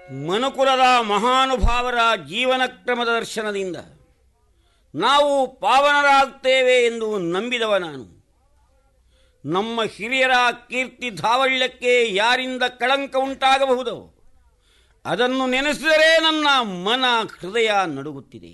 ಮನುಕುಲದ ಮಹಾನುಭಾವರ ಜೀವನ ಕ್ರಮದ ದರ್ಶನದಿಂದ ನಾವು ಪಾವನರಾಗ್ತೇವೆ ಎಂದು ನಂಬಿದವ ನಾನು ನಮ್ಮ ಹಿರಿಯರ ಕೀರ್ತಿ ಧಾವಳ್ಯಕ್ಕೆ ಯಾರಿಂದ ಕಳಂಕ ಉಂಟಾಗಬಹುದೋ ಅದನ್ನು ನೆನೆಸಿದರೆ ನನ್ನ ಮನ ಹೃದಯ ನಡುಗುತ್ತಿದೆ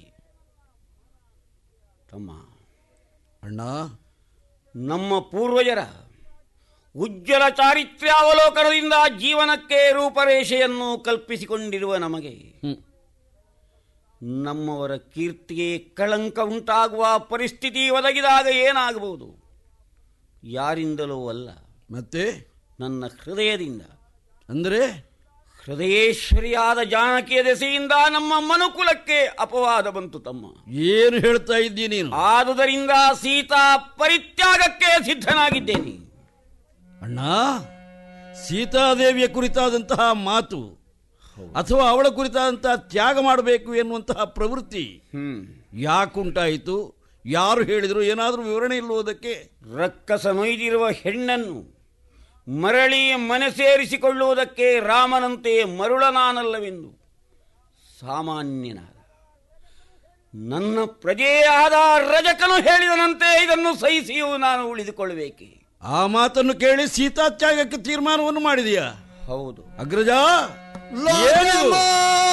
ತಮ್ಮ ಅಣ್ಣ ನಮ್ಮ ಪೂರ್ವಜರ ಉಜ್ವಲ ಚಾರಿತ್ರ್ಯಾವಲೋಕನದಿಂದ ಜೀವನಕ್ಕೆ ರೂಪರೇಷೆಯನ್ನು ಕಲ್ಪಿಸಿಕೊಂಡಿರುವ ನಮಗೆ ಹ್ಮ್. ನಮ್ಮವರ ಕೀರ್ತಿಗೆ ಕಳಂಕ ಉಂಟಾಗುವ ಪರಿಸ್ಥಿತಿ ಒದಗಿದಾಗ ಏನಾಗಬಹುದು ಯಾರಿಂದಲೂ ಅಲ್ಲ ಮತ್ತೆ ನನ್ನ ಹೃದಯದಿಂದ ಅಂದ್ರೆ ಹೃದಯೇಶ್ವರಿಯಾದ ಜಾನಕಿಯ ದೆಸೆಯಿಂದ ನಮ್ಮ ಮನುಕುಲಕ್ಕೆ ಅಪವಾದ ಬಂತು ತಮ್ಮ ಏನು ಹೇಳ್ತಾ ಇದ್ದೀ ನೀನು ಆದುದರಿಂದ ಸೀತಾ ಪರಿತ್ಯಾಗಕ್ಕೆ ಸಿದ್ಧನಾಗಿದ್ದೇನೆ ಅಣ್ಣ ಸೀತಾದೇವಿಯ ಕುರಿತಾದಂತಹ ಮಾತು ಅಥವಾ ಅವಳ ಕುರಿತಾದಂತಹ ತ್ಯಾಗ ಮಾಡಬೇಕು ಎನ್ನುವಂತಹ ಪ್ರವೃತ್ತಿ ಹ್ಮ್ ಯಾಕುಂಟಾಯಿತು ಯಾರು ಹೇಳಿದರು ಏನಾದರೂ ವಿವರಣೆ ಇಲ್ಲುವುದಕ್ಕೆ ರಕ್ಕಸ ನೊಯ್ದಿರುವ ಹೆಣ್ಣನ್ನು ಮರಳಿ ಮನೆ ಸೇರಿಸಿಕೊಳ್ಳುವುದಕ್ಕೆ ರಾಮನಂತೆ ಮರುಳನಾನಲ್ಲವೆಂದು ಸಾಮಾನ್ಯನಾದ ನನ್ನ ಪ್ರಜೆಯಾದ ರಜಕನು ಹೇಳಿದನಂತೆ ಇದನ್ನು ಸಹಿಸಿಯೂ ನಾನು ಉಳಿದುಕೊಳ್ಳಬೇಕೆ ಆ ಮಾತನ್ನು ಕೇಳಿ ಸೀತಾ ತ್ಯಾಗಕ್ಕೆ ತೀರ್ಮಾನವನ್ನು ಮಾಡಿದೆಯಾ ಹೌದು ಅಗ್ರಜ ಏನಿದು?